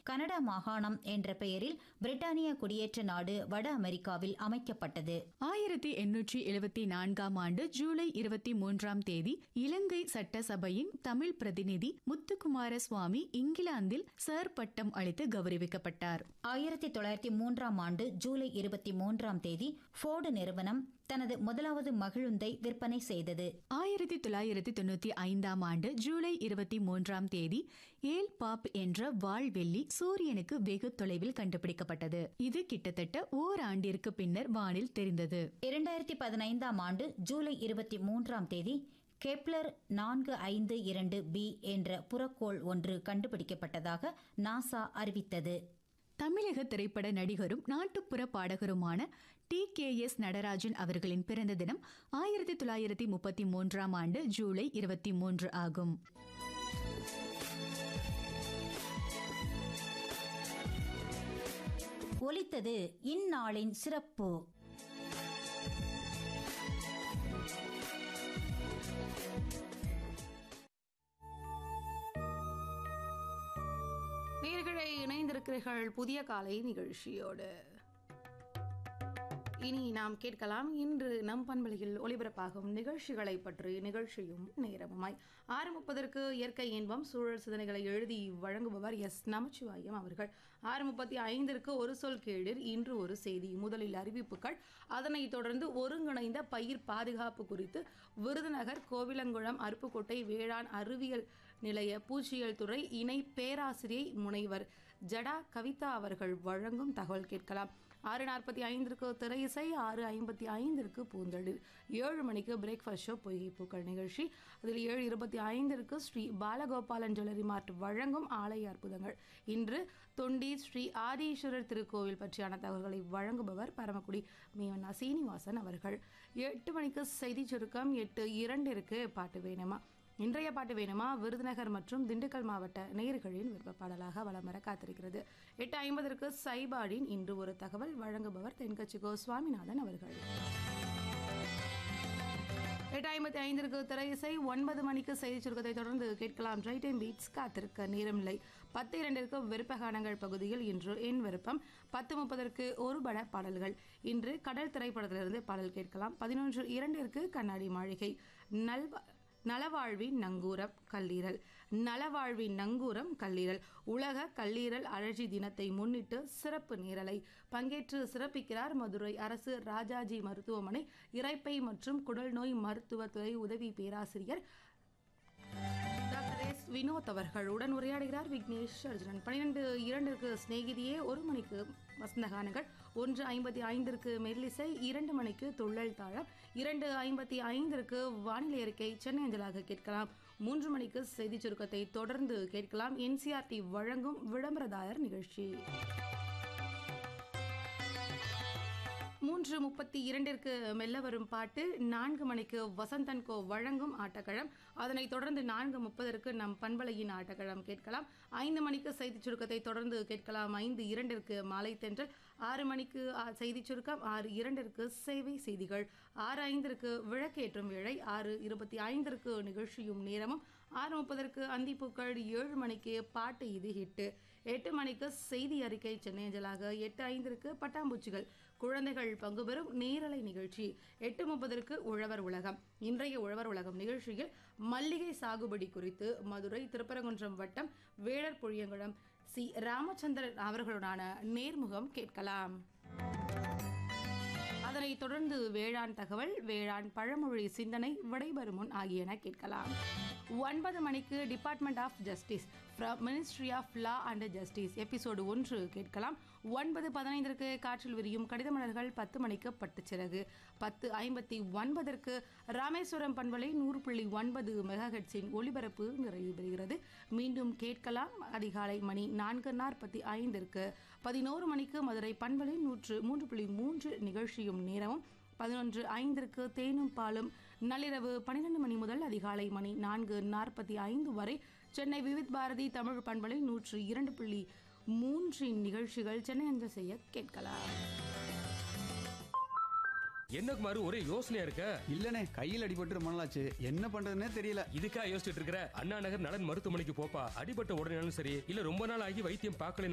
Canada மாகாணம் என்ற பெயரில் பிரிட்டானிய குடியேற்ற நாடு வட அமெரிக்காவில் அமைக்கப்பட்டது ஆயிரத்தி எண்ணூற்றி எழுபத்தி நான்காம் ஆண்டு ஜூலை இருபத்தி மூன்றாம் தேதி இலங்கை சட்டசபையின் தமிழ் பிரதிநிதி முத்துக்குமார சுவாமி இங்கிலாந்தில் சர் பட்டம் அளித்து கௌரவிக்கப்பட்டார் ஆயிரத்தி தொள்ளாயிரத்தி மூன்றாம் ஆண்டு ஜூலை இருபத்தி மூன்றாம் தேதி ஃபோர்டு நிறுவனம் தனது முதலாவது மகிழுந்தை விற்பனை செய்தது ஆயிரத்தி தொள்ளாயிரத்தி தொண்ணூத்தி ஐந்தாம் ஆண்டு ஜூலை இருபத்தி மூன்றாம் தேதி ஏல் பாப் என்ற வால்வெள்ளி சூரியனுக்கு வெகு தொலைவில் கண்டுபிடிக்கப்பட்டது இது கிட்டத்தட்ட ஓராண்டிற்கு பின்னர் வானில் தெரிந்தது இரண்டாயிரத்தி பதினைந்தாம் ஆண்டு ஜூலை இருபத்தி மூன்றாம் தேதி கெப்லர் நான்கு ஐந்து இரண்டு பி என்ற புறக்கோள் ஒன்று கண்டுபிடிக்கப்பட்டதாக நாசா அறிவித்தது தமிழக திரைப்பட நடிகரும் நாட்டுப்புற பாடகருமான டி கே எஸ் நடராஜன் அவர்களின் பிறந்த தினம் ஆயிரத்தி தொள்ளாயிரத்தி முப்பத்தி மூன்றாம் ஆண்டு ஜூலை இருபத்தி மூன்று ஆகும் ஒலித்தது இந்நாளின் சிறப்பு நேர்களை இணைந்திருக்கிறீர்கள் புதிய காலை நிகழ்ச்சியோடு இனி நாம் கேட்கலாம் இன்று நம் பண்பலையில் ஒளிபரப்பாகும் நிகழ்ச்சிகளை பற்றி நிகழ்ச்சியும் நேரமுமாய் ஆறு முப்பதற்கு இயற்கை இன்பம் சூழல் சிந்தனைகளை எழுதி வழங்குபவர் எஸ் நமச்சிவாயம் அவர்கள் ஆறு முப்பத்தி ஐந்திற்கு ஒரு சொல் கேளிர் இன்று ஒரு செய்தி முதலில் அறிவிப்புகள் அதனைத் தொடர்ந்து ஒருங்கிணைந்த பயிர் பாதுகாப்பு குறித்து விருதுநகர் கோவிலங்குளம் அருப்புக்கோட்டை வேளாண் அறிவியல் நிலைய பூச்சியல் துறை இணை பேராசிரியை முனைவர் ஜடா கவிதா அவர்கள் வழங்கும் தகவல் கேட்கலாம் ஆறு நாற்பத்தி ஐந்திற்கு திரை இசை ஆறு ஐம்பத்தி ஐந்திற்கு பூந்தளிர் ஏழு மணிக்கு பிரேக்ஃபாஸ்ட் ஷோ பொய்கை பூக்கள் நிகழ்ச்சி அதில் ஏழு இருபத்தி ஐந்திற்கு ஸ்ரீ பாலகோபாலன் ஜுவல்லரி மார்ட் வழங்கும் ஆலய அற்புதங்கள் இன்று தொண்டி ஸ்ரீ ஆதீஸ்வரர் திருக்கோவில் பற்றியான தகவல்களை வழங்குபவர் பரமக்குடி மீவனா சீனிவாசன் அவர்கள் எட்டு மணிக்கு செய்தி சுருக்கம் எட்டு இரண்டிற்கு பாட்டு வேணுமா இன்றைய பாட்டு வேணுமா விருதுநகர் மற்றும் திண்டுக்கல் மாவட்ட நேயர்களின் விருப்ப பாடலாக வலம் வர காத்திருக்கிறது எட்டு ஐம்பதற்கு சைபாடின் இன்று ஒரு தகவல் வழங்குபவர் தென்கட்சி கோ சுவாமிநாதன் அவர்கள் எட்டு ஐம்பத்தி ஐந்திற்கு திரை இசை ஒன்பது மணிக்கு செய்தி சுருக்கத்தை தொடர்ந்து கேட்கலாம் ட்ரை டைம் பீட்ஸ் காத்திருக்க நேரமில்லை பத்து இரண்டிற்கு விருப்பகானங்கள் பகுதியில் இன்று என் விருப்பம் பத்து முப்பதற்கு ஒரு பட பாடல்கள் இன்று கடல் திரைப்படத்திலிருந்து பாடல் கேட்கலாம் பதினொன்று இரண்டிற்கு கண்ணாடி மாளிகை நல்வா நலவாழ்வின் நங்கூரம் கல்லீரல் நலவாழ்வின் நங்கூரம் கல்லீரல் உலக கல்லீரல் அழற்சி தினத்தை முன்னிட்டு சிறப்பு நேரலை பங்கேற்று சிறப்பிக்கிறார் மதுரை அரசு ராஜாஜி மருத்துவமனை இரைப்பை மற்றும் குடல்நோய் மருத்துவத்துறை உதவி பேராசிரியர் டாக்டர் எஸ் வினோத் அவர்கள் உடன் உரையாடுகிறார் விக்னேஷ் அர்ஜுனன் பன்னிரெண்டு இரண்டிற்கு சிநேகிதியே ஒரு மணிக்கு வசந்தகானங்கள் ஒன்று ஐம்பத்தி ஐந்திற்கு மெல்லிசை இரண்டு மணிக்கு துள்ளல் தாழம் இரண்டு ஐம்பத்தி ஐந்திற்கு வானிலை அறிக்கை சென்னை அஞ்சலாக கேட்கலாம் மூன்று மணிக்கு செய்தி சுருக்கத்தை தொடர்ந்து கேட்கலாம் என்சிஆர்டி வழங்கும் விளம்பரதாயர் நிகழ்ச்சி மூன்று முப்பத்தி இரண்டிற்கு மெல்ல வரும் பாட்டு நான்கு மணிக்கு வசந்தன் கோ வழங்கும் ஆட்டக்களம் அதனைத் தொடர்ந்து நான்கு முப்பதற்கு நம் பண்பலையின் ஆட்டக்களம் கேட்கலாம் ஐந்து மணிக்கு செய்தி சுருக்கத்தை தொடர்ந்து கேட்கலாம் ஐந்து இரண்டிற்கு மாலை தென்றல் ஆறு மணிக்கு ஆ, செய்தி சுருக்கம் ஆறு இரண்டிற்கு சேவை செய்திகள் ஆறு ஐந்திற்கு விளக்கேற்றும் வேளை ஆறு இருபத்தி ஐந்திற்கு நிகழ்ச்சியும் நேரமும் ஆறு முப்பதற்கு அந்திப்பூக்கள் ஏழு மணிக்கு பாட்டு இது ஹிட்டு எட்டு மணிக்கு செய்தி அறிக்கை சென்னை அஞ்சலாக எட்டு ஐந்திற்கு பட்டாம்பூச்சிகள் குழந்தைகள் பங்கு பெறும் நேரலை நிகழ்ச்சி எட்டு முப்பதற்கு உழவர் உலகம் இன்றைய உழவர் உலகம் நிகழ்ச்சியில் மல்லிகை சாகுபடி குறித்து மதுரை திருப்பரங்குன்றம் வட்டம் வேடர் புளியங்குளம் சி ராமச்சந்திரன் அவர்களுடனான நேர்முகம் கேட்கலாம் அதனைத் தொடர்ந்து வேளாண் தகவல் வேளாண் பழமொழி சிந்தனை விடைபெறும் முன் ஆகியன கேட்கலாம் ஒன்பது மணிக்கு department of justice from ministry of law and justice episode ஒன்று கேட்கலாம் ஒன்பது பதினைந்திற்கு காற்றில் விரியும் கடித மலர்கள் பத்து மணிக்கு பட்டுச்சிறகு பத்து ஐம்பத்தி ஒன்பதற்கு ராமேஸ்வரம் பண்பலை நூறு புள்ளி ஒன்பது மெகாஹெட்ஸின் ஒளிபரப்பு நிறைவு பெறுகிறது மீண்டும் கேட்கலாம் அதிகாலை மணி நான்கு நாற்பத்தி ஐந்திற்கு பதினோரு மணிக்கு மதுரை பண்பலை நூற்று மூன்று புள்ளி மூன்று நிகழ்ச்சியும் நேரமும் பதினொன்று ஐந்திற்கு தேனும் பாலும் நள்ளிரவு பன்னிரண்டு மணி முதல் அதிகாலை மணி நான்கு நாற்பத்தி ஐந்து வரை சென்னை விவித் பாரதி தமிழ் பண்பலை நூற்று இரண்டு புள்ளி மூன்றின் நிகழ்ச்சிகள் சென்னை அஞ்சல் செய்ய கேட்கலாம் என்ன குமாரு ஒரே யோசனையா இருக்க இல்லனே கையில் அடிபட்டு ரொம்ப நாளாச்சு என்ன பண்றதுன்னே தெரியல இதுக்கா யோசிச்சுட்டு இருக்கிற அண்ணா நகர் நலன் மருத்துவமனைக்கு போப்பா அடிபட்ட உடனேனாலும் சரி இல்ல ரொம்ப நாள் ஆகி வைத்தியம் பார்க்கல